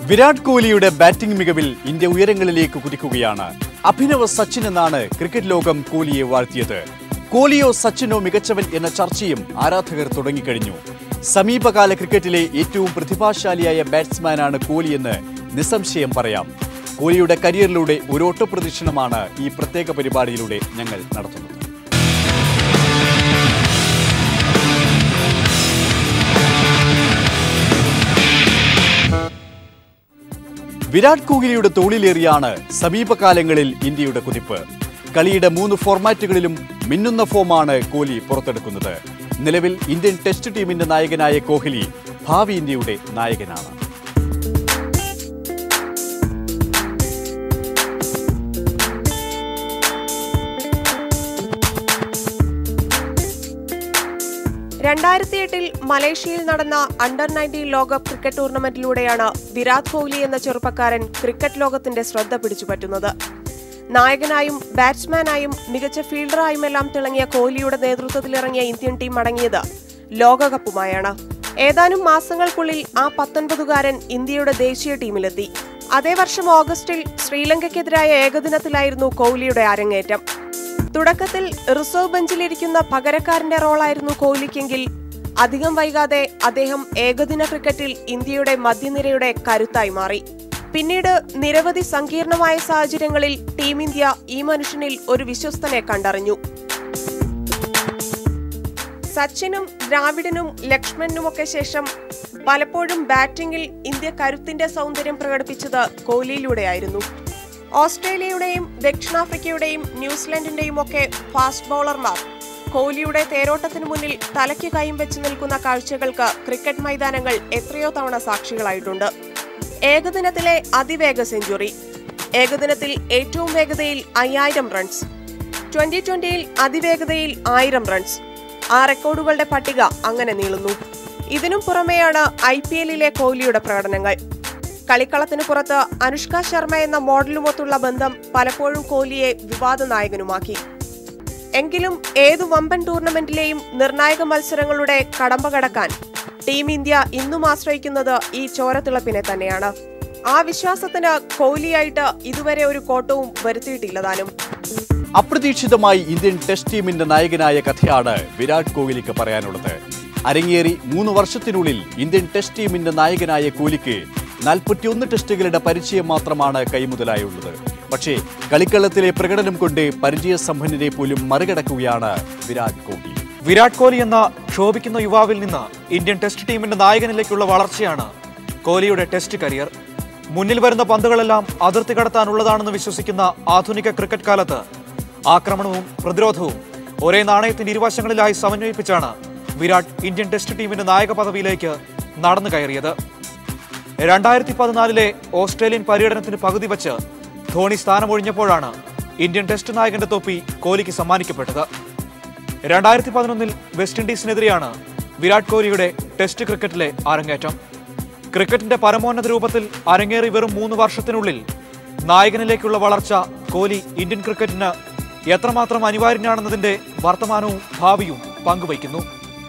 വിരാട് കോഹ്ലിയുടെ batting മികവിൽ India ഉയരങ്ങളിലേക്ക് കുതിക്കുകയാണ് അഭിനവ് സച്ചിൻ എന്നാണ് ക്രിക്കറ്റ് ലോകം കോഹ്ലിയെ വാഴ്ത്തിയത് കോഹ്ലിയോ സച്ചിനോ മികച്ചവൻ എന്ന ചർച്ചയും ആരാധകർ തുടങ്ങിക്കഴിഞ്ഞു സമീപകാല ക്രിക്കറ്റിലെ ഏറ്റവും പ്രതിഭാശാലിയായ ബാറ്റ്സ്മാനാണ് കോഹ്ലിയെന്ന് നിസ്സംശയം പറയാം കോഹ്ലിയുടെ കരിയറിലൂടെ ഒരു ഓട്ടപ്രദക്ഷിണമാണ് ഈ പ്രത്യേക പരിപാടിയിലൂടെ ഞങ്ങൾ നടത്തുന്നത് വിരാട് കോഹ്ലിയുടെ തോളിലേറിയാണ് സമീപകാലങ്ങളിൽ ഇന്ത്യയുടെ കുതിപ്പ് കളിയുടെ മൂന്ന് ഫോർമാറ്റുകളിലും മിന്നുന്ന ഫോമാണ് കോഹ്ലി പുറത്തെടുക്കുന്നത് നിലവിൽ ഇന്ത്യൻ ടെസ്റ്റ് ടീമിന്റെ നായകനായ കോഹ്ലി ഭാവി ഇന്ത്യയുടെ നായകനാണ് രണ്ടായിരത്തി എട്ടിൽ മലേഷ്യയിൽ നടന്ന അണ്ടർ നയൻറ്റീൻ ലോകകപ്പ് ക്രിക്കറ്റ് ടൂർണമെന്റിലൂടെയാണ് വിരാട് കോഹ്ലി എന്ന ചെറുപ്പക്കാരൻ ക്രിക്കറ്റ് ലോകത്തിന്റെ ശ്രദ്ധ പിടിച്ചുപറ്റുന്നത് നായകനായും ബാറ്റ്സ്മാനായും മികച്ച ഫീൽഡറായുമെല്ലാം തിളങ്ങിയ കോഹ്ലിയുടെ നേതൃത്വത്തിലിറങ്ങിയ ഇന്ത്യൻ ടീം മടങ്ങിയത് ലോകകപ്പുമായാണ് ഏതാനും മാസങ്ങൾക്കുള്ളിൽ ആ പത്തൊൻപതുകാരൻ ഇന്ത്യയുടെ ദേശീയ ടീമിലെത്തി അതേ വർഷം ഓഗസ്റ്റിൽ ശ്രീലങ്കയ്ക്കെതിരായ ഏകദിനത്തിലായിരുന്നു കോഹ്ലിയുടെ അരങ്ങേറ്റം തുടക്കത്തിൽ റിസർവ് ബെഞ്ചിലിരിക്കുന്ന പകരക്കാരന്റെ റോളായിരുന്നു കോഹ്ലിക്കെങ്കിൽ അധികം വൈകാതെ അദ്ദേഹം ഏകദിന ക്രിക്കറ്റിൽ ഇന്ത്യയുടെ മധ്യനിരയുടെ കരുത്തായി മാറി പിന്നീട് നിരവധി സങ്കീർണമായ സാഹചര്യങ്ങളിൽ ടീം ഇന്ത്യ ഈ മനുഷ്യനിൽ ഒരു വിശ്വസ്തനെ കണ്ടറിഞ്ഞു സച്ചിനും ദ്രാവിഡിനും ലക്ഷ്മണനുമൊക്കെ ശേഷം പലപ്പോഴും ബാറ്റിംഗിൽ ഇന്ത്യ കരുത്തിന്റെ സൗന്ദര്യം പ്രകടിപ്പിച്ചത് കോഹ്ലിയിലൂടെയായിരുന്നു ഓസ്ട്രേലിയയുടെയും ദക്ഷിണാഫ്രിക്കയുടെയും ന്യൂസിലൻഡിന്റെയും ഒക്കെ ഫാസ്റ്റ് ബൗളർമാർ കോഹ്ലിയുടെ തേരോട്ടത്തിന് മുന്നിൽ തലയ്ക്ക് കൈയും വെച്ച് നിൽക്കുന്ന കാഴ്ചകൾക്ക് ക്രിക്കറ്റ് മൈതാനങ്ങൾ എത്രയോ തവണ സാക്ഷികളായിട്ടുണ്ട് ഏകദിനത്തിലെ അതിവേഗ സെഞ്ചുറി ഏകദിനത്തിൽ ഏറ്റവും വേഗതയിൽ അയ്യായിരം റൺസ് ട്വന്റി ട്വന്റിയിൽ അതിവേഗതയിൽ ആയിരം റൺസ് ആ റെക്കോർഡുകളുടെ പട്ടിക അങ്ങനെ നീളുന്നു ഇതിനും പുറമെയാണ് ഐ പി എല്ലിലെ കോഹ്ലിയുടെ പ്രകടനങ്ങൾ കളിക്കളത്തിന് പുറത്ത് അനുഷ്ക ശർമ്മ എന്ന മോഡലുമൊത്തുള്ള ബന്ധം പലപ്പോഴും കോഹ്ലിയെ വിവാദ നായകനുമാക്കി എങ്കിലും ഏതു വമ്പൻ ടൂർണമെന്റിലെയും നിർണായക മത്സരങ്ങളുടെ കടമ്പ കടക്കാൻ ടീം ഇന്ത്യ ഇന്നും ആശ്രയിക്കുന്നത് ഈ ചോരത്തിളപ്പിനെ തന്നെയാണ് ആ വിശ്വാസത്തിന് കോഹ്ലിയായിട്ട് ഇതുവരെ ഒരു കോട്ടവും വരുത്തിയിട്ടില്ല താനും അപ്രതീക്ഷിതമായി ഇന്ത്യൻ ടെസ്റ്റ് ടീമിന്റെ നായകനായ കഥയാണ് വിരാട് കോഹ്ലിക്ക് പറയാനുള്ളത് അരങ്ങേറി മൂന്ന് വർഷത്തിനുള്ളിൽ ഇന്ത്യൻ ടെസ്റ്റ് ടീമിന്റെ നായകനായ കോഹ്ലിക്ക് നാൽപ്പത്തിയൊന്ന് ടെസ്റ്റുകളുടെ പരിചയം മാത്രമാണ് കൈമുതലായുള്ളത് പക്ഷേ കളിക്കളത്തിലെ പ്രകടനം കൊണ്ട് പരിചയസമ്പന്നരെ പോലും മറികടക്കുകയാണ് വിരാട് കോഹ്ലി വിരാട് കോഹ്ലി എന്ന ക്ഷോഭിക്കുന്ന യുവാവിൽ നിന്ന് ഇന്ത്യൻ ടെസ്റ്റ് ടീമിന്റെ നായകനിലേക്കുള്ള വളർച്ചയാണ് കോഹ്ലിയുടെ ടെസ്റ്റ് കരിയർ മുന്നിൽ വരുന്ന പന്തുകളെല്ലാം അതിർത്തി കടത്താനുള്ളതാണെന്ന് വിശ്വസിക്കുന്ന ആധുനിക ക്രിക്കറ്റ് കാലത്ത് ആക്രമണവും പ്രതിരോധവും ഒരേ നാണയത്തിന്റെ ഇരുവശങ്ങളിലായി സമന്വയിപ്പിച്ചാണ് വിരാട് ഇന്ത്യൻ ടെസ്റ്റ് ടീമിന്റെ നായക പദവിയിലേക്ക് നടന്നു കയറിയത് രണ്ടായിരത്തി പതിനാലിലെ ഓസ്ട്രേലിയൻ പര്യടനത്തിന് പകുതി വച്ച് ധോണി സ്ഥാനമൊഴിഞ്ഞപ്പോഴാണ് ഇന്ത്യൻ ടെസ്റ്റ് നായകന്റെ തൊപ്പി കോഹ്ലിക്ക് സമ്മാനിക്കപ്പെട്ടത് രണ്ടായിരത്തി പതിനൊന്നിൽ വെസ്റ്റ് ഇൻഡീസിനെതിരെയാണ് വിരാട് കോഹ്ലിയുടെ ടെസ്റ്റ് ക്രിക്കറ്റിലെ അരങ്ങേറ്റം ക്രിക്കറ്റിന്റെ പരമോന്നത രൂപത്തിൽ അരങ്ങേറി വെറും മൂന്ന് വർഷത്തിനുള്ളിൽ നായകനിലേക്കുള്ള വളർച്ച കോഹ്ലി ഇന്ത്യൻ ക്രിക്കറ്റിന് എത്രമാത്രം അനിവാര്യനാണെന്നതിന്റെ വർത്തമാനവും ഭാവിയും പങ്കുവയ്ക്കുന്നു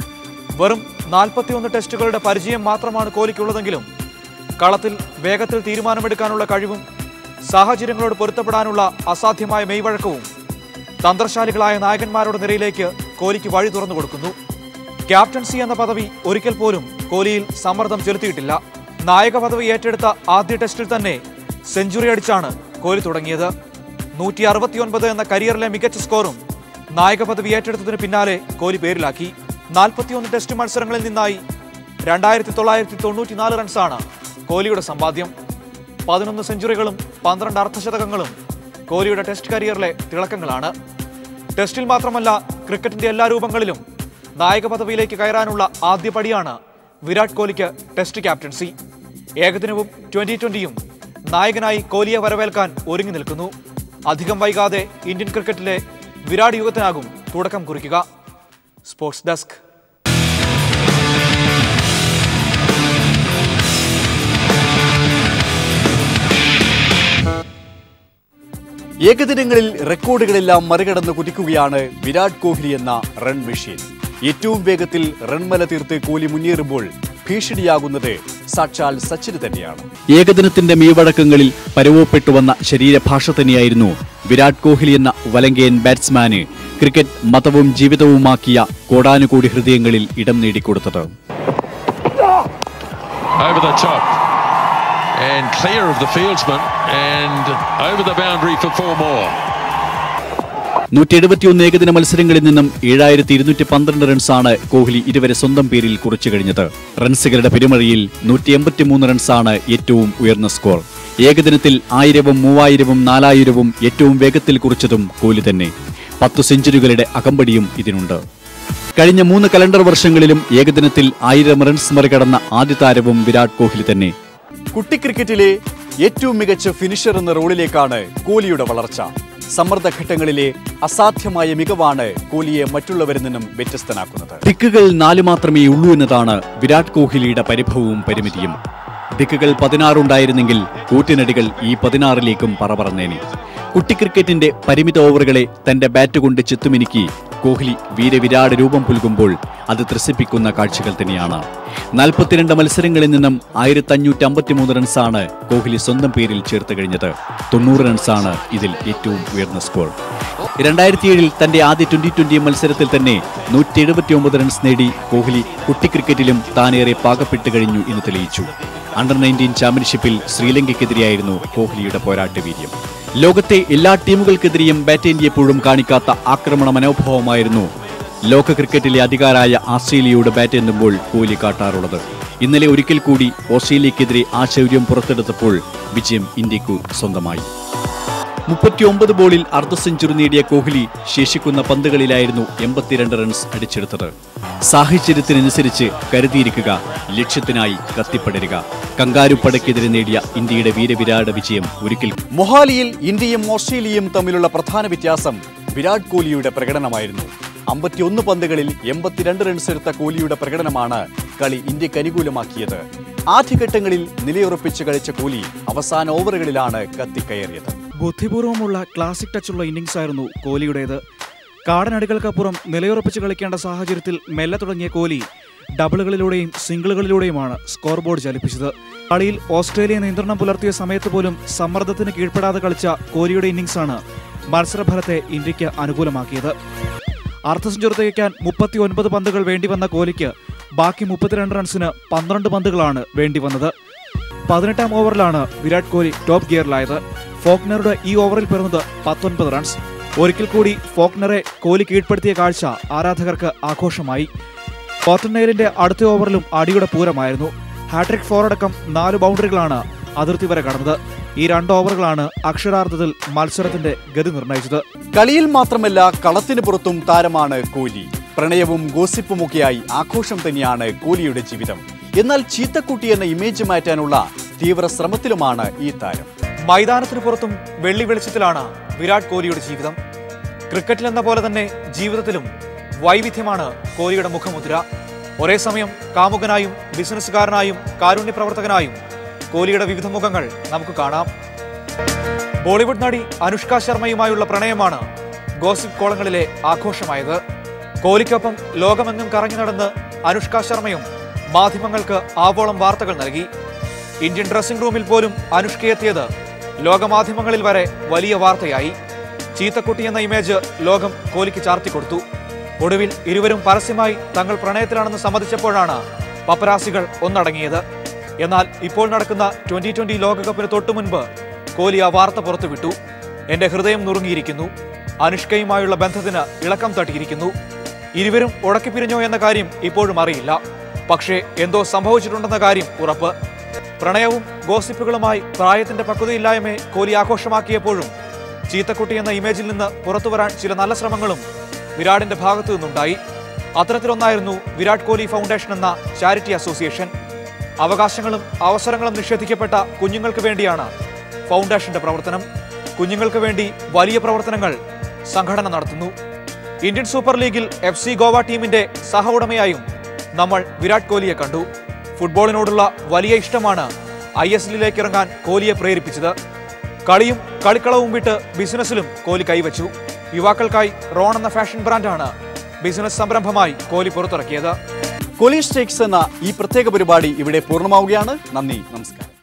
വെറും നാൽപ്പത്തിയൊന്ന് ടെസ്റ്റുകളുടെ പരിചയം മാത്രമാണ് കോഹ്ലിക്കുള്ളതെങ്കിലും കളത്തിൽ വേഗത്തിൽ തീരുമാനമെടുക്കാനുള്ള കഴിവും സാഹചര്യങ്ങളോട് പൊരുത്തപ്പെടാനുള്ള അസാധ്യമായ മെയ്വഴക്കവും തന്ത്രശാലികളായ നായകന്മാരുടെ നിരയിലേക്ക് കോഹ്ലിക്ക് വഴി തുറന്നു കൊടുക്കുന്നു ക്യാപ്റ്റൻസി എന്ന പദവി ഒരിക്കൽ പോലും കോഹ്ലിയിൽ സമ്മർദ്ദം ചെലുത്തിയിട്ടില്ല നായക പദവി ഏറ്റെടുത്ത ആദ്യ ടെസ്റ്റിൽ തന്നെ സെഞ്ചുറി അടിച്ചാണ് കോഹ്ലി തുടങ്ങിയത് നൂറ്റി അറുപത്തിയൊൻപത് എന്ന കരിയറിലെ മികച്ച സ്കോറും നായക പദവി ഏറ്റെടുത്തതിന് പിന്നാലെ കോഹ്ലി പേരിലാക്കി നാൽപ്പത്തിയൊന്ന് ടെസ്റ്റ് മത്സരങ്ങളിൽ നിന്നായി രണ്ടായിരത്തി തൊള്ളായിരത്തി തൊണ്ണൂറ്റിനാല് റൺസാണ് കോഹ്ലിയുടെ സമ്പാദ്യം പതിനൊന്ന് സെഞ്ചുറികളും പന്ത്രണ്ട് അർദ്ധശതകങ്ങളും കോഹ്ലിയുടെ ടെസ്റ്റ് കരിയറിലെ തിളക്കങ്ങളാണ് ടെസ്റ്റിൽ മാത്രമല്ല ക്രിക്കറ്റിന്റെ എല്ലാ രൂപങ്ങളിലും നായക പദവിയിലേക്ക് കയറാനുള്ള ആദ്യ പടിയാണ് വിരാട് കോഹ്ലിക്ക് ടെസ്റ്റ് ക്യാപ്റ്റൻസി ഏകദിനവും ട്വന്റി ട്വന്റിയും നായകനായി കോഹ്ലിയെ വരവേൽക്കാൻ ഒരുങ്ങി നിൽക്കുന്നു അധികം വൈകാതെ ഇന്ത്യൻ ക്രിക്കറ്റിലെ വിരാട് യുഗത്തിനാകും തുടക്കം കുറിക്കുക സ്പോർട്സ് ഡെസ്ക് ഏകദിനങ്ങളിൽ റെക്കോർഡുകളെല്ലാം മറികടന്ന് കുതിക്കുകയാണ് വിരാട് കോഹ്ലി എന്ന റൺ മെഷീൻ ഏറ്റവും വേഗത്തിൽ റൺമല തീർത്ത് കോഹ്ലി മുന്നേറുമ്പോൾ ഭീഷണിയാകുന്നത് സാക്ഷാൽ സച്ചിന് തന്നെയാണ് ഏകദിനത്തിന്റെ മീവടക്കങ്ങളിൽ പരവപ്പെട്ടു വന്ന ശരീരഭാഷ തന്നെയായിരുന്നു വിരാട് കോഹ്ലി എന്ന വലങ്കയൻ ബാറ്റ്സ്മാന് ക്രിക്കറ്റ് മതവും ജീവിതവുമാക്കിയ കോടാനുകോടി ഹൃദയങ്ങളിൽ ഇടം നേടിക്കൊടുത്തത് over the top and clear of the fieldsman and over the boundary for four more. നൂറ്റി എഴുപത്തിയൊന്ന് ഏകദിന മത്സരങ്ങളിൽ നിന്നും ഏഴായിരത്തി ഇരുന്നൂറ്റി പന്ത്രണ്ട് റൺസാണ് കോഹ്ലി ഇതുവരെ സ്വന്തം പേരിൽ കുറിച്ചു കഴിഞ്ഞത് റൺസുകളുടെ പെരുമഴയിൽ നൂറ്റി എൺപത്തിമൂന്ന് റൺസാണ് ഏറ്റവും ഉയർന്ന സ്കോർ ഏകദിനത്തിൽ ആയിരവും മൂവായിരവും നാലായിരവും ഏറ്റവും വേഗത്തിൽ കുറിച്ചതും കോഹ്ലി തന്നെ പത്തു സെഞ്ചുറികളുടെ അകമ്പടിയും ഇതിനുണ്ട് കഴിഞ്ഞ മൂന്ന് കലണ്ടർ വർഷങ്ങളിലും ഏകദിനത്തിൽ ആയിരം റൺസ് മറികടന്ന ആദ്യ താരവും വിരാട് കോഹ്ലി തന്നെ കുട്ടി ക്രിക്കറ്റിലെ ഏറ്റവും മികച്ച ഫിനിഷർ എന്ന റോളിലേക്കാണ് കോഹ്ലിയുടെ വളർച്ച സമ്മർദ്ദഘട്ടങ്ങളിലെ അസാധ്യമായ മികവാണ് കോഹ്ലിയെ മറ്റുള്ളവരിൽ നിന്നും വ്യത്യസ്തനാക്കുന്നത് ദിക്കുകൾ നാല് മാത്രമേ ഉള്ളൂ എന്നതാണ് വിരാട് കോഹ്ലിയുടെ പരിഭവവും പരിമിതിയും ദിക്കുകൾ പതിനാറുണ്ടായിരുന്നെങ്കിൽ കൂട്ടിനടികൾ ഈ പതിനാറിലേക്കും പറപറന്നേനെ കുട്ടി ക്രിക്കറ്റിന്റെ പരിമിത ഓവറുകളെ തന്റെ ബാറ്റ് കൊണ്ട് ചെത്തുമിനുക്കി കോഹ്ലി വീരവിരാട് രൂപം പുൽകുമ്പോൾ അത് ത്രസിപ്പിക്കുന്ന കാഴ്ചകൾ തന്നെയാണ് നാൽപ്പത്തിരണ്ട് മത്സരങ്ങളിൽ നിന്നും ആയിരത്തി അഞ്ഞൂറ്റി അമ്പത്തിമൂന്ന് റൺസാണ് കോഹ്ലി സ്വന്തം പേരിൽ ചേർത്ത് കഴിഞ്ഞത് തൊണ്ണൂറ് റൺസാണ് ഇതിൽ ഏറ്റവും ഉയർന്ന സ്കോർ രണ്ടായിരത്തി ഏഴിൽ തന്റെ ആദ്യ ട്വന്റി ട്വന്റി മത്സരത്തിൽ തന്നെ നൂറ്റി എഴുപത്തിയൊമ്പത് റൺസ് നേടി കോഹ്ലി കുട്ടി ക്രിക്കറ്റിലും താനേറെ പാകപ്പെട്ട് കഴിഞ്ഞു എന്ന് തെളിയിച്ചു അണ്ടർ നയൻറ്റീൻ ചാമ്പ്യൻഷിപ്പിൽ ശ്രീലങ്കയ്ക്കെതിരെയായിരുന്നു കോഹ്ലിയുടെ പോരാട്ട വീര്യം ലോകത്തെ എല്ലാ ടീമുകൾക്കെതിരെയും ബാറ്റ് എപ്പോഴും കാണിക്കാത്ത ആക്രമണ മനോഭാവമായിരുന്നു ലോക ക്രിക്കറ്റിലെ അധികാരായ ഓസ്ട്രേലിയയോട് ബാറ്റ് എന്നുമ്പോൾ കോഹ്ലി കാട്ടാറുള്ളത് ഇന്നലെ ഒരിക്കൽ കൂടി ഓസ്ട്രേലിയക്കെതിരെ ആ ശൗര്യം പുറത്തെടുത്തപ്പോൾ വിജയം ഇന്ത്യക്കു സ്വന്തമായി മുപ്പത്തിയൊമ്പത് ബോളിൽ അർദ്ധ സെഞ്ചുറി നേടിയ കോഹ്ലി ശേഷിക്കുന്ന പന്തുകളിലായിരുന്നു എൺപത്തിരണ്ട് റൺസ് അടിച്ചെടുത്തത് സാഹചര്യത്തിനനുസരിച്ച് കരുതിയിരിക്കുക ലക്ഷ്യത്തിനായി കത്തിപ്പടരുക കങ്കാരുപ്പടയ്ക്കെതിരെ നേടിയ ഇന്ത്യയുടെ വീരവിരാട് വിജയം ഒരിക്കൽ മൊഹാലിയിൽ ഇന്ത്യയും ഓസ്ട്രേലിയയും തമ്മിലുള്ള പ്രധാന വ്യത്യാസം വിരാട് കോഹ്ലിയുടെ പ്രകടനമായിരുന്നു അമ്പത്തിയൊന്ന് പന്തുകളിൽ എൺപത്തിരണ്ട് റൺസ് എടുത്ത കോഹ്ലിയുടെ പ്രകടനമാണ് കളി ഇന്ത്യക്ക് അനുകൂലമാക്കിയത് ആദ്യഘട്ടങ്ങളിൽ നിലയുറപ്പിച്ച് കളിച്ച കോഹ്ലി അവസാന ഓവറുകളിലാണ് കത്തിക്കയറിയത് ബുദ്ധിപൂർവ്വമുള്ള ക്ലാസിക് ടച്ചുള്ള ഇന്നിംഗ്സ് ആയിരുന്നു കോഹ്ലിയുടേത് കാടനടികൾക്കപ്പുറം നിലയുറപ്പിച്ച് കളിക്കേണ്ട സാഹചര്യത്തിൽ മെല്ലെ തുടങ്ങിയ കോഹ്ലി ഡബിളുകളിലൂടെയും സിംഗിളുകളിലൂടെയുമാണ് സ്കോർ ബോർഡ് ചലിപ്പിച്ചത് കളിയിൽ ഓസ്ട്രേലിയ നിയന്ത്രണം പുലർത്തിയ സമയത്ത് പോലും സമ്മർദ്ദത്തിന് കീഴ്പ്പെടാതെ കളിച്ച കോഹ്ലിയുടെ ഇന്നിംഗ്സാണ് മത്സരഫലത്തെ ഇന്ത്യക്ക് അനുകൂലമാക്കിയത് അർദ്ധ സെഞ്ചുറി തികയ്ക്കാൻ മുപ്പത്തി ഒൻപത് പന്തുകൾ വേണ്ടിവന്ന കോഹ്ലിക്ക് ബാക്കി മുപ്പത്തിരണ്ട് റൺസിന് പന്ത്രണ്ട് പന്തുകളാണ് വേണ്ടിവന്നത് പതിനെട്ടാം ഓവറിലാണ് വിരാട് കോഹ്ലി ടോപ്പ് ഗിയറിലായത് ഫോക്നറുടെ ഈ ഓവറിൽ പിറന്നത് പത്തൊൻപത് റൺസ് ഒരിക്കൽ കൂടി ഫോക്നറെ കോഹ്ലി കീഴ്പ്പെടുത്തിയ കാഴ്ച ആരാധകർക്ക് ആഘോഷമായി കോട്ടനെയിലിന്റെ അടുത്ത ഓവറിലും അടിയുടെ പൂരമായിരുന്നു ഹാട്രിക് ഫോർ അടക്കം നാല് ബൗണ്ടറികളാണ് അതിർത്തി വരെ കടന്നത് ഈ രണ്ട് ഓവറുകളാണ് അക്ഷരാർത്ഥത്തിൽ മത്സരത്തിന്റെ ഗതി നിർണയിച്ചത് കളിയിൽ മാത്രമല്ല കളത്തിന് പുറത്തും താരമാണ് കോഹ്ലി പ്രണയവും ഗോസിപ്പുമൊക്കെയായി ആഘോഷം തന്നെയാണ് കോഹ്ലിയുടെ ജീവിതം എന്നാൽ ചീത്തക്കുട്ടി എന്ന ഇമേജ് മാറ്റാനുള്ള തീവ്ര ശ്രമത്തിലുമാണ് ഈ താരം മൈതാനത്തിന് പുറത്തും വെള്ളി വെളിച്ചത്തിലാണ് വിരാട് കോഹ്ലിയുടെ ജീവിതം ക്രിക്കറ്റിൽ എന്ന പോലെ തന്നെ ജീവിതത്തിലും വൈവിധ്യമാണ് കോഹ്ലിയുടെ മുഖമുദ്ര ഒരേ സമയം കാമുകനായും ബിസിനസ്സുകാരനായും കാരുണ്യ പ്രവർത്തകനായും കോഹ്ലിയുടെ വിവിധ മുഖങ്ങൾ നമുക്ക് കാണാം ബോളിവുഡ് നടി അനുഷ്ക ശർമ്മയുമായുള്ള പ്രണയമാണ് ഗോസിപ്പ് കോളങ്ങളിലെ ആഘോഷമായത് കോഹ്ലിക്കൊപ്പം ലോകമെങ്ങും കറങ്ങി നടന്ന് അനുഷ്ക ശർമ്മയും മാധ്യമങ്ങൾക്ക് ആവോളം വാർത്തകൾ നൽകി ഇന്ത്യൻ ഡ്രസ്സിംഗ് റൂമിൽ പോലും അനുഷ്ക എത്തിയത് ലോകമാധ്യമങ്ങളിൽ വരെ വലിയ വാർത്തയായി ചീത്തക്കുട്ടി എന്ന ഇമേജ് ലോകം കോഹ്ലിക്ക് ചാർത്തിക്കൊടുത്തു ഒടുവിൽ ഇരുവരും പരസ്യമായി തങ്ങൾ പ്രണയത്തിലാണെന്ന് സമ്മതിച്ചപ്പോഴാണ് പപ്പരാസികൾ ഒന്നടങ്ങിയത് എന്നാൽ ഇപ്പോൾ നടക്കുന്ന ട്വന്റി ട്വന്റി ലോകകപ്പിന് തൊട്ടു മുൻപ് കോഹ്ലി ആ വാർത്ത പുറത്തുവിട്ടു എന്റെ ഹൃദയം നുറുങ്ങിയിരിക്കുന്നു അനുഷ്കയുമായുള്ള ബന്ധത്തിന് ഇളക്കം തട്ടിയിരിക്കുന്നു ഇരുവരും ഉടക്കിപ്പിരിഞ്ഞോ എന്ന കാര്യം ഇപ്പോഴും അറിയില്ല പക്ഷേ എന്തോ സംഭവിച്ചിട്ടുണ്ടെന്ന കാര്യം ഉറപ്പ് പ്രണയവും ഗോസിപ്പുകളുമായി പ്രായത്തിന്റെ പക്വതയില്ലായ്മയെ കോഹ്ലി ആഘോഷമാക്കിയപ്പോഴും ചീത്തക്കുട്ടി എന്ന ഇമേജിൽ നിന്ന് പുറത്തുവരാൻ ചില നല്ല ശ്രമങ്ങളും വിരാടിന്റെ ഭാഗത്തു നിന്നുണ്ടായി അത്തരത്തിലൊന്നായിരുന്നു വിരാട് കോഹ്ലി ഫൗണ്ടേഷൻ എന്ന ചാരിറ്റി അസോസിയേഷൻ അവകാശങ്ങളും അവസരങ്ങളും നിഷേധിക്കപ്പെട്ട കുഞ്ഞുങ്ങൾക്ക് വേണ്ടിയാണ് ഫൗണ്ടേഷന്റെ പ്രവർത്തനം കുഞ്ഞുങ്ങൾക്ക് വേണ്ടി വലിയ പ്രവർത്തനങ്ങൾ സംഘടന നടത്തുന്നു ഇന്ത്യൻ സൂപ്പർ ലീഗിൽ എഫ് സി ഗോവ ടീമിന്റെ സഹ ഉടമയായും നമ്മൾ വിരാട് കോഹ്ലിയെ കണ്ടു ഫുട്ബോളിനോടുള്ള വലിയ ഇഷ്ടമാണ് ഐ എസ് എല്ലിലേക്ക് ഇറങ്ങാൻ കോഹ്ലിയെ പ്രേരിപ്പിച്ചത് കളിയും കളിക്കളവും വിട്ട് ബിസിനസ്സിലും കോഹ്ലി കൈവച്ചു യുവാക്കൾക്കായി റോൺ എന്ന ഫാഷൻ ബ്രാൻഡാണ് ബിസിനസ് സംരംഭമായി കോഹ്ലി പുറത്തിറക്കിയത് കോലി സ്റ്റേക്സ് എന്ന ഈ പ്രത്യേക പരിപാടി ഇവിടെ പൂർണ്ണമാവുകയാണ് നന്ദി നമസ്കാരം